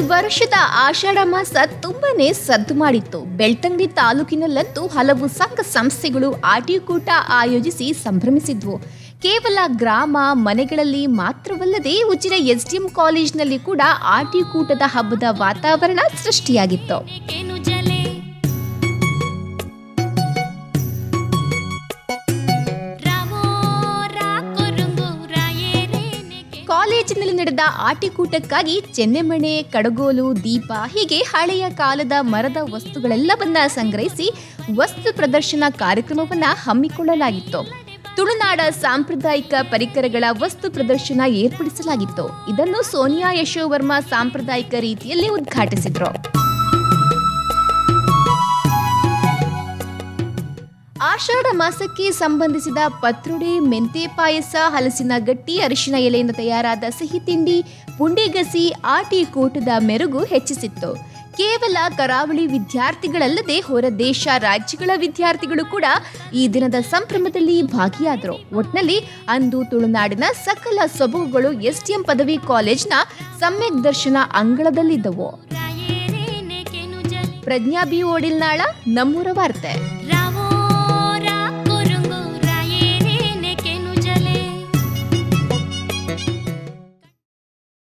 ವರ್ಷದ ಆಷಾಢ ಮಾಸ ತುಂಬಾನೇ ಸದ್ದು ಮಾಡಿತ್ತು ಬೆಳ್ತಂಗಡಿ ತಾಲೂಕಿನಲ್ಲಂತೂ ಹಲವು ಸಂಘ ಸಂಸ್ಥೆಗಳು ಆಟಿಕೂಟ ಆಯೋಜಿಸಿ ಸಂಭ್ರಮಿಸಿದ್ವು ಕೇವಲ ಗ್ರಾಮ ಮನೆಗಳಲ್ಲಿ ಮಾತ್ರವಲ್ಲದೆ ಉಜಿರೆ ಎಸ್ಡಿಎಂ ಕಾಲೇಜಿನಲ್ಲಿ ಕೂಡ ಆಟಿಕೂಟದ ಹಬ್ಬದ ವಾತಾವರಣ ಸೃಷ್ಟಿಯಾಗಿತ್ತು ಕೆನು ಜಲೆ ರಾಮೋ ರಾಕೊರುಂಗು ರಾಯೇರೇನೆಗೆ ಕಾಲೇಜಿನಲ್ಲಿ ನಡೆದ ಆಟಿಕೂಟಕ್ಕಾಗಿ ಚೆನ್ನೆಮಣೆ ಕಡಗೋಲು ದೀಪ ಹೀಗೆ ಹಳೆಯ ಕಾಲದ ಮರದ ವಸ್ತುಗಳೆಲ್ಲವನ್ನ ಸಂಗ್ರಹಿಸಿ ವಸ್ತು ಪ್ರದರ್ಶನ ಕಾರ್ಯಕ್ರಮವನ್ನ ಹಮ್ಮಿಕೊಳ್ಳಲಾಗಿತ್ತು ತುಳುನಾಡ ಸಾಂಪ್ರದಾಯಿಕ ಪರಿಕರಗಳ ವಸ್ತು ಪ್ರದರ್ಶನ ಏರ್ಪಡಿಸಲಾಗಿತ್ತು ಇದನ್ನು ಸೋನಿಯಾ ಯಶೋವರ್ಮ ಸಾಂಪ್ರದಾಯಿಕ ರೀತಿಯಲ್ಲಿ ಉದ್ಘಾಟಿಸಿದ್ರು ಆಷಾಢ ಮಾಸಕ್ಕೆ ಸಂಬಂಧಿಸಿದ ಪತ್ರುಡೆ ಮೆಂತೆ ಪಾಯಸ ಹಲಸಿನ ಗಟ್ಟಿ ಅರಿಶಿನ ಎಲೆಯಿಂದ ತಯಾರಾದ ಸಿಹಿ ತಿಂಡಿ ಪುಂಡಿಗಸಿ ಆಟಿ ಕೂಟದ ಮೆರುಗು ಹೆಚ್ಚಿಸಿತ್ತು ಕೇವಲ ಕರಾವಳಿ ವಿದ್ಯಾರ್ಥಿಗಳಲ್ಲದೆ ಹೊರ ದೇಶ ರಾಜ್ಯಗಳ ವಿದ್ಯಾರ್ಥಿಗಳು ಕೂಡ ಈ ದಿನದ ಸಂಭ್ರಮದಲ್ಲಿ ಭಾಗಿಯಾದರು ಒಟ್ನಲ್ಲಿ ಅಂದು ತುಳುನಾಡಿನ ಸಕಲ ಸೊಬಗುಗಳು ಎಸ್ಟಿಎಂ ಪದವಿ ಕಾಲೇಜ್ನ ಸಮ್ಯಕ್ ದರ್ಶನ ಅಂಗಳದಲ್ಲಿದ್ದವು ರಾಯೇರೇನೆ ಕೆನು ಜಲೆ ಪ್ರಜ್ಞಾ ಬಿ ಓಡಿಲ್ನಾಳ ನಮ್ಮೂರ ವಾರ್ತೆ ರಾ